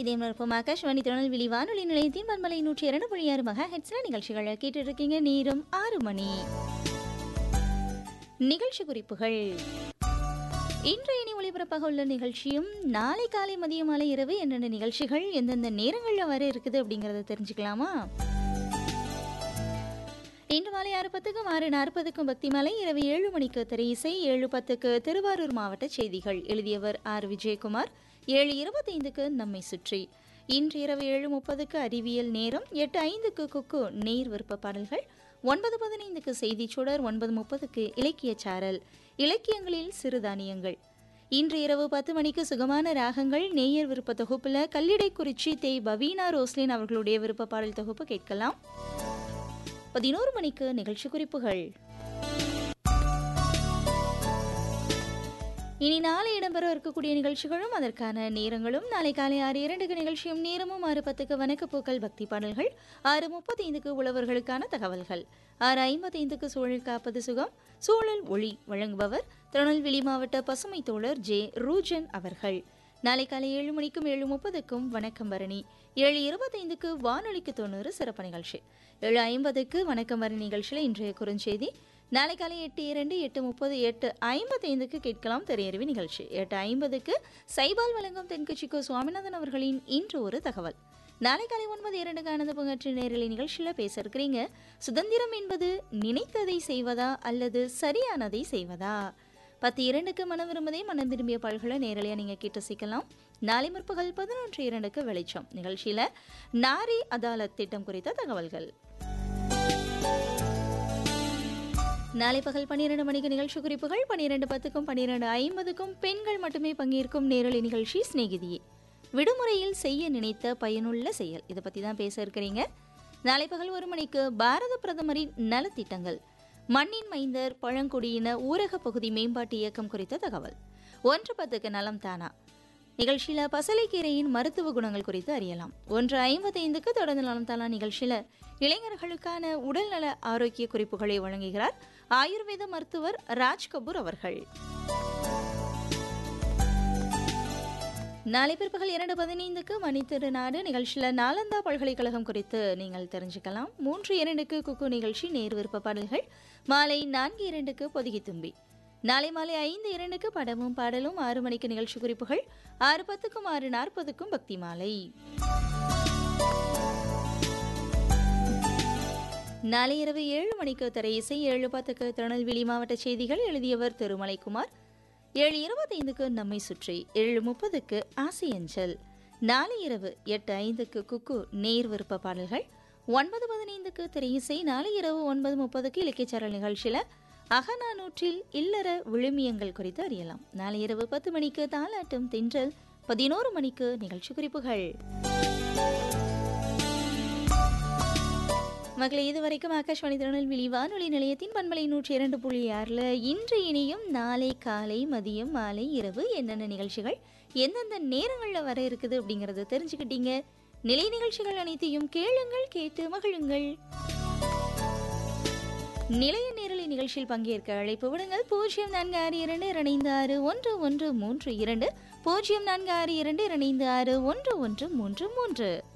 இதே மறுப்பும் ஆகாஷ்வாணி திருநெல்வேலி வானொலி நிலையத்தின் பன்மலை நூற்றி இரண்டு புள்ளி ஆறு மகா ஹெட்ஸ்ல நிகழ்ச்சிகளை கேட்டுட்டு இருக்கீங்க நேரம் ஆறு மணி நிகழ்ச்சி குறிப்புகள் இன்றைய இனி ஒளிபரப்பாக உள்ள நிகழ்ச்சியும் நாளை காலை மதியம் மாலை இரவு என்னென்ன நிகழ்ச்சிகள் எந்தெந்த நேரங்களில் வர இருக்குது அப்படிங்கிறத தெரிஞ்சுக்கலாமா இன்று மாலை ஆறு பத்துக்கும் ஆறு நாற்பதுக்கும் பக்தி மாலை இரவு ஏழு மணிக்கு திரை இசை ஏழு பத்துக்கு திருவாரூர் மாவட்ட செய்திகள் எழுதியவர் ஆர் விஜயகுமார் ஏழு இருபத்தைந்துக்கு நம்மை சுற்றி இன்று இரவு ஏழு முப்பதுக்கு அறிவியல் நேரம் எட்டு ஐந்துக்கு குக்கு நேர் விருப்ப பாடல்கள் ஒன்பது பதினைந்துக்கு செய்திச் சுடர் ஒன்பது முப்பதுக்கு இலக்கியச் சாரல் இலக்கியங்களில் சிறுதானியங்கள் இன்று இரவு பத்து மணிக்கு சுகமான ராகங்கள் நேயர் விருப்ப தொகுப்புல கல்லிடைக்குறிச்சி தேய் பவீனா ரோஸ்லின் அவர்களுடைய விருப்ப பாடல் தொகுப்பு கேட்கலாம் பதினோரு மணிக்கு நிகழ்ச்சி குறிப்புகள் இனி நாளை இடம்பெற இருக்கக்கூடிய நிகழ்ச்சிகளும் அதற்கான நேரங்களும் நாளை காலை ஆறு இரண்டுக்கு நிகழ்ச்சியும் நேரமும் ஆறு பத்துக்கு வணக்கப்பூக்கள் பக்தி பாடல்கள் ஆறு முப்பத்தைந்துக்கு உழவர்களுக்கான தகவல்கள் ஆறு ஐம்பத்தைந்துக்கு சூழல் காப்பது சுகம் சூழல் ஒளி வழங்குபவர் திருநெல்வேலி மாவட்ட பசுமை தோழர் ஜே ரூஜன் அவர்கள் நாளை காலை ஏழு மணிக்கும் ஏழு முப்பதுக்கும் வணக்கம் பரணி ஏழு இருபத்தைந்துக்கு வானொலிக்கு தொண்ணூறு சிறப்பு நிகழ்ச்சி ஏழு ஐம்பதுக்கு வணக்கம் பரணி நிகழ்ச்சியில் இன்றைய குறுஞ்செய்தி நாளை காலை எட்டு இரண்டு எட்டு முப்பது எட்டு ஐம்பத்தைந்துக்கு கேட்கலாம் திரையறிவி நிகழ்ச்சி எட்டு ஐம்பதுக்கு சைபால் வழங்கும் தென்கட்சிக்கு சுவாமிநாதன் அவர்களின் இன்று ஒரு தகவல் நாளை காலை ஒன்பது இரண்டுக்கு ஆனந்த பங்கற்ற நேரலை நிகழ்ச்சியில் பேச இருக்கிறீங்க சுதந்திரம் என்பது நினைத்ததை செய்வதா அல்லது சரியானதை செய்வதா பத்து இரண்டுக்கு மனம் விரும்பதே மனம் திரும்பிய பால்களை நேரலையாக நீங்கள் கேட்டு சிக்கலாம் நாளை முற்பகல் பதினொன்று இரண்டுக்கு வெளிச்சம் நிகழ்ச்சியில் நாரி அதாலத் திட்டம் குறித்த தகவல்கள் நாளை பகல் பன்னிரண்டு மணிக்கு நிகழ்ச்சி குறிப்புகள் பன்னிரண்டு பத்துக்கும் பன்னிரண்டு ஐம்பதுக்கும் பெண்கள் மட்டுமே பங்கேற்கும் நேரலை நிகழ்ச்சி சிநேகிதியே விடுமுறையில் செய்ய நினைத்த பயனுள்ள செயல் இதை பற்றி தான் பேச இருக்கிறீங்க நாளை பகல் ஒரு மணிக்கு பாரத பிரதமரின் நலத்திட்டங்கள் மண்ணின் மைந்தர் பழங்குடியின ஊரக பகுதி மேம்பாட்டு இயக்கம் குறித்த தகவல் ஒன்று பத்துக்கு நலம் தானா நிகழ்ச்சியில் பசலைக்கீரையின் மருத்துவ குணங்கள் குறித்து அறியலாம் ஒன்று ஐம்பத்தைந்துக்கு தொடர்ந்து நலம் தானா நிகழ்ச்சியில் இளைஞர்களுக்கான உடல்நல ஆரோக்கிய குறிப்புகளை வழங்குகிறார் ஆயுர்வேத மருத்துவர் ராஜ் கபூர் அவர்கள் நாளை பிற்பகல் இரண்டு பதினைந்துக்கு மணித்திருநாடு நிகழ்ச்சியில் நாலந்தா பல்கலைக்கழகம் குறித்து நீங்கள் தெரிஞ்சுக்கலாம் மூன்று இரண்டுக்கு குக்கு நிகழ்ச்சி நேர் விருப்ப பாடல்கள் மாலை நான்கு இரண்டுக்கு பொதுகி தும்பி நாளை மாலை ஐந்து இரண்டுக்கு படமும் பாடலும் ஆறு மணிக்கு நிகழ்ச்சி குறிப்புகள் ஆறு பத்துக்கும் ஆறு நாற்பதுக்கும் பக்தி மாலை நாளை இரவு ஏழு மணிக்கு திரை இசை ஏழு பத்துக்கு திருநெல்வேலி மாவட்ட செய்திகள் எழுதியவர் திருமலைக்குமார் ஏழு இருபத்தைந்துக்கு நம்மை சுற்றி ஏழு முப்பதுக்கு ஆசியஞ்சல் நாளை இரவு எட்டு ஐந்துக்கு குக்கு நேர் விருப்ப பாடல்கள் ஒன்பது பதினைந்துக்கு திரையிசை நாளை இரவு ஒன்பது முப்பதுக்கு இலக்கியச்சாரல் நிகழ்ச்சியில் அகநானூற்றில் இல்லற விழுமியங்கள் குறித்து அறியலாம் நாளை இரவு பத்து மணிக்கு தாலாட்டம் தென்றல் பதினோரு மணிக்கு நிகழ்ச்சி குறிப்புகள் மக்களை இதுவரைக்கும் ஆகாஷ்வாணி திருநெல்வேலி வானொலி நிலையத்தின் பண்பலை நூற்றி இரண்டு புள்ளி ஆறில் இன்று இனியும் நாளை காலை மதியம் மாலை இரவு என்னென்ன நிகழ்ச்சிகள் எந்தெந்த நேரங்களில் வர இருக்குது அப்படிங்கிறத தெரிஞ்சுக்கிட்டீங்க நிலை நிகழ்ச்சிகள் அனைத்தையும் கேளுங்கள் கேட்டு மகிழுங்கள் நிலைய நேரலை நிகழ்ச்சியில் பங்கேற்க அழைப்பு விடுங்கள் பூஜ்ஜியம் நான்கு ஆறு இரண்டு இரண்டு ஆறு ஒன்று ஒன்று மூன்று இரண்டு பூஜ்ஜியம் நான்கு ஆறு இரண்டு இரண்டு ஆறு ஒன்று ஒன்று மூன்று மூன்று